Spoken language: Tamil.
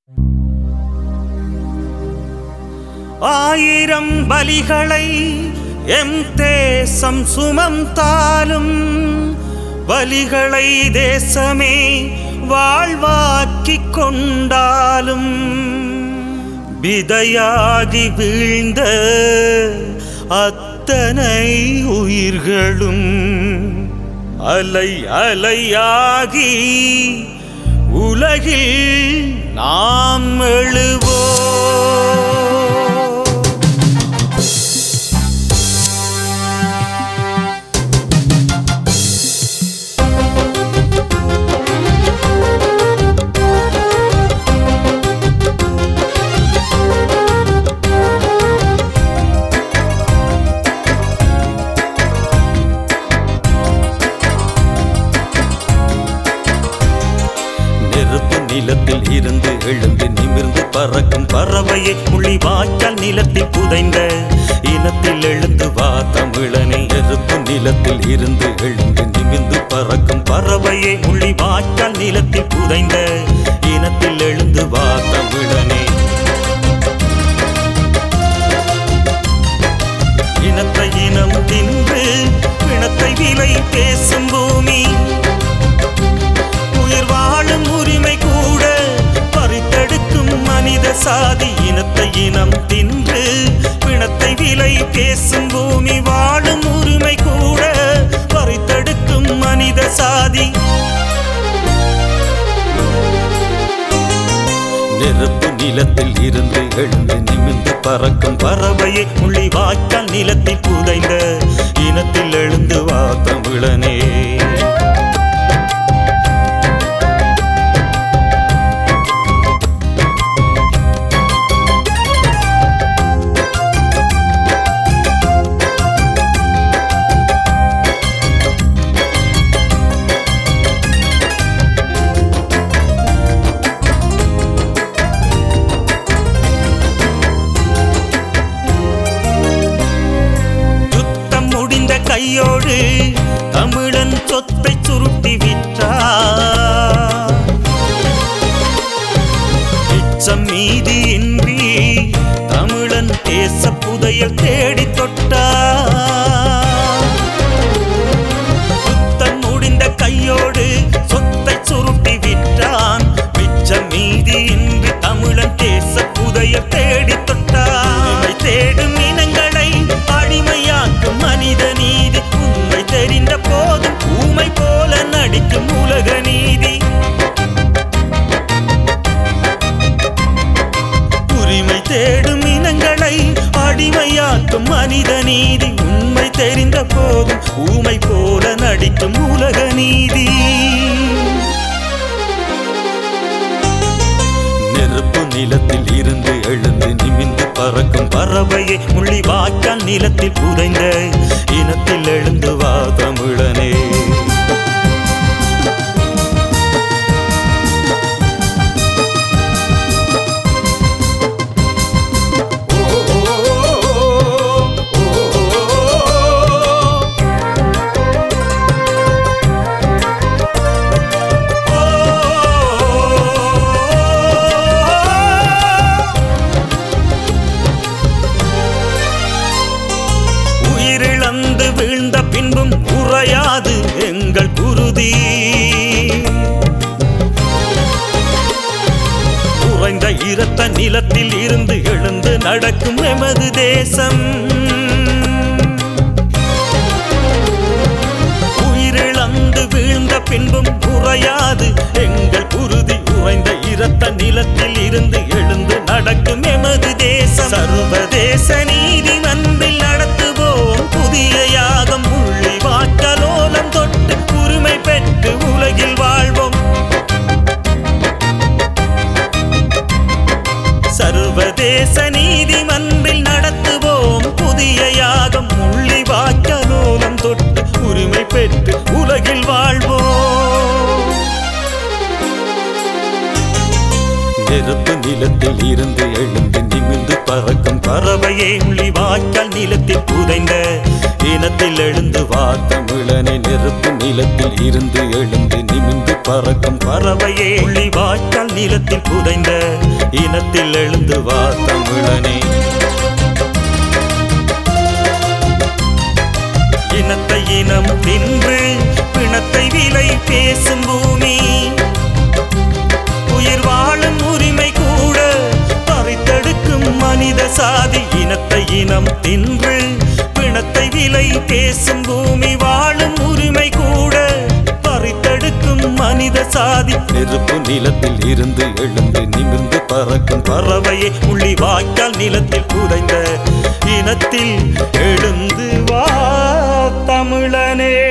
ஆயிரம் பலிகளை எம் தேசம் சுமந்தாலும் வலிகளை தேசமே வாழ்வாக்கிக் கொண்டாலும் விதையாகி வீழ்ந்த அத்தனை உயிர்களும் அலை அலையாகி உலகில் நாம் எழுவோம் நெருப்பு நிலத்தில் இருந்து எழுந்து நிமிர்ந்து பறக்கும் பறவையை முள்ளி வாய்க்கால் நிலத்தில் புதைந்த இனத்தில் எழுந்து வா தமிழனை நெருப்பு நிலத்தில் இருந்து எழுந்து நிமிர்ந்து பறக்கும் பறவையை முள்ளி வாய்க்கால் நிலத்தில் புதைந்த இனத்தில் எழுந்து வா தமிழனே இனத்தை இனம் தின்று பிணத்தை விலை பேசும் பூமி உயிர் வாழும் உரிமை கூட பறித்தெடுக்கும் மனித சாதி இனத்தை இனம் தின்று பிணத்தை விலை பேசும் பூமி வாழும் உரிமை கூட பறித்தெடுக்கும் மனித சாதி நெருப்பு நிலத்தில் இருந்து எழுந்து நிமிர்ந்து பறக்கும் பறவையை முள்ளி வாய்க்கால் நிலத்தில் புதைந்த இனத்தில் எழுந்து வா தமிழனே யுத்தம் முடிந்த கையோடு தமிழன் சொத்தை சுருட்டி விற்றார் மிச்சம் மீதியின்றி தமிழன் தேச புதையல் தேடி தொட்டார் யுத்தம் முடிந்த கையோடு சொத்தை சுருட்டி விற்றான் மிச்சம் மீதியின்றி தமிழன் தேச புதையல் தேடி தொட்டான் உண்மை தேடும் இனங்களை அடிமையாக்கும் மனித நீதி உண்மை தெரிந்த போதும் ஊமை போல நடிக்கும் உலக நீதி உரிமை தேடும் இனங்களை அடிமையாக்கும் மனித நீதி உண்மை தெரிந்த போதும் ஊமை போல நடிக்கும் உலக நீதி நெருப்பு நிலத்தில் இருந்து எழுந்து நிமிந்து பறக்கும் பறவையை முள்ளி வாய்க்கால் நிலத்தில் புதைந்த இனத்தில் எழுந்து வா தமிழனே உயிரிழந்து வீழ்ந்த பின்பும் உறையாது எங்கள் குருதி உறைந்த இரத்த நிலத்தில் இருந்து எழுந்து நடக்கும் எமது தேசம் உயிரிழந்து வீழ்ந்த பின்பும் உறையாது எங்கள் குருதி உறைந்த இரத்த நிலத்தில் இருந்து எழுந்து நடக்கும் எமது தேசம் சர்வதேச நீதிமன்றில் நடத்துவோம் புதிய யாகம் உள்ளி வாக்கலோலம் தொட்டு உரிமை பெற்று உலகில் வாழ்வோம் சர்வதேச நீதிமன்றில் நடத்துவோம் புதிய யாகம் உள்ளி வாக்கலோலம் தொட்டு உரிமை பெற்று உலகில் வாழ்வோம் நெருப்பு நிலத்தில் இருந்து எழுந்து நிமிர்ந்து பறக்கும் பறவையே முள்ளி வாய்க்கால் நிலத்தில் புதைந்த இனத்தில் எழுந்து வா தமிழனை நெருப்பு நிலத்தில் இருந்து எழுந்து நிமிர்ந்து பறக்கும் பறவையே முள்ளி வாய்க்கால் நிலத்தில் புதைந்த இனத்தில் எழுந்து வா தமிழனே இனத்தை இனம் தின்று பிணத்தை விலை பேசும் பூமி உயிர் வாழும் உரிமை கூட பறித்தெடுக்கும் மனித சாதி இனத்தை இனம் தின்று பிணத்தை விலை பேசும் பூமி வாழும் உரிமை கூட பறித்தெடுக்கும் மனித சாதி நெருப்பு நிலத்தில் இருந்து எழுந்து நிமிர்ந்து பறக்கும் பறவையை உள்ளி வாய்க்கால் நிலத்தில் புதைந்த இனத்தில் எழுந்து வா தமிழனே